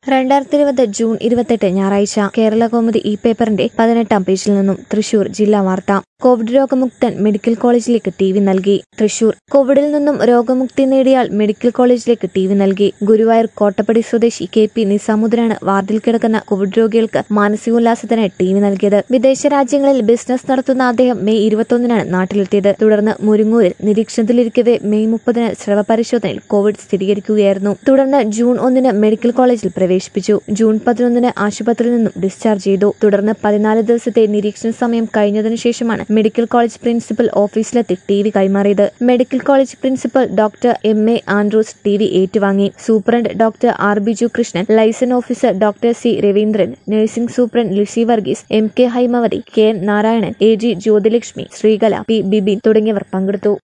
രണ്ടായിരത്തി ഇരുപത് ജൂൺ ഇരുപത്തെട്ട് ഞായറാഴ്ച കേരള കൗമുദി ഇ പേപ്പറിന്റെ പതിനെട്ടാം പേജിൽ നിന്നും തൃശൂർ ജില്ലാ വാർത്ത കോവിഡ് രോഗമുക്തൻ മെഡിക്കൽ കോളേജിലേക്ക് ടി വി നൽകി തൃശൂർ കോവിഡിൽ നിന്നും രോഗമുക്തി നേടിയാൽ മെഡിക്കൽ കോളേജിലേക്ക് ടി വി നൽകി ഗുരുവായൂർ കോട്ടപ്പടി സ്വദേശി കെ പി നിസാമുദ്ദീനാണ് വാർഡിൽ കിടക്കുന്ന കോവിഡ് രോഗികൾക്ക് മാനസികോല്ലാസത്തിന് ടി വി നൽകിയത് വിദേശ രാജ്യങ്ങളിൽ ബിസിനസ് നടത്തുന്ന അദ്ദേഹം മെയ് ഇരുപത്തൊന്നിനാണ് നാട്ടിലെത്തിയത് തുടർന്ന് മുരിങ്ങൂരിൽ നിരീക്ഷണത്തിലിരിക്കവെ മെയ് മുപ്പതിന് സ്രവ പരിശോധനയിൽ കോവിഡ് സ്ഥിരീകരിക്കുകയായിരുന്നു തുടർന്ന് ജൂൺ ഒന്നിന് മെഡിക്കൽ കോളേജിൽ പ്രവേശിപ്പിച്ചു ജൂൺ പതിനൊന്നിന് ആശുപത്രിയിൽ നിന്നും ഡിസ്ചാർജ് ചെയ്തു തുടർന്ന് പതിനാല് ദിവസത്തെ നിരീക്ഷണ സമയം കഴിഞ്ഞതിനു ശേഷമാണ് മെഡിക്കൽ കോളേജ് പ്രിൻസിപ്പൽ ഓഫീസിലെത്തി ടി വി കൈമാറിയത് medical college principal doctor M A Andrews T V ഏറ്റുവാങ്ങി superintendent doctor R Biju Krishnan liaison officer doctor C Raveendran nursing superintendent Lizy Varghese M K Hymavathi K N Narayanan A G Jyothilakshmi Sreekala P Bibin തുടങ്ങിയവർ പങ്കെടുത്തു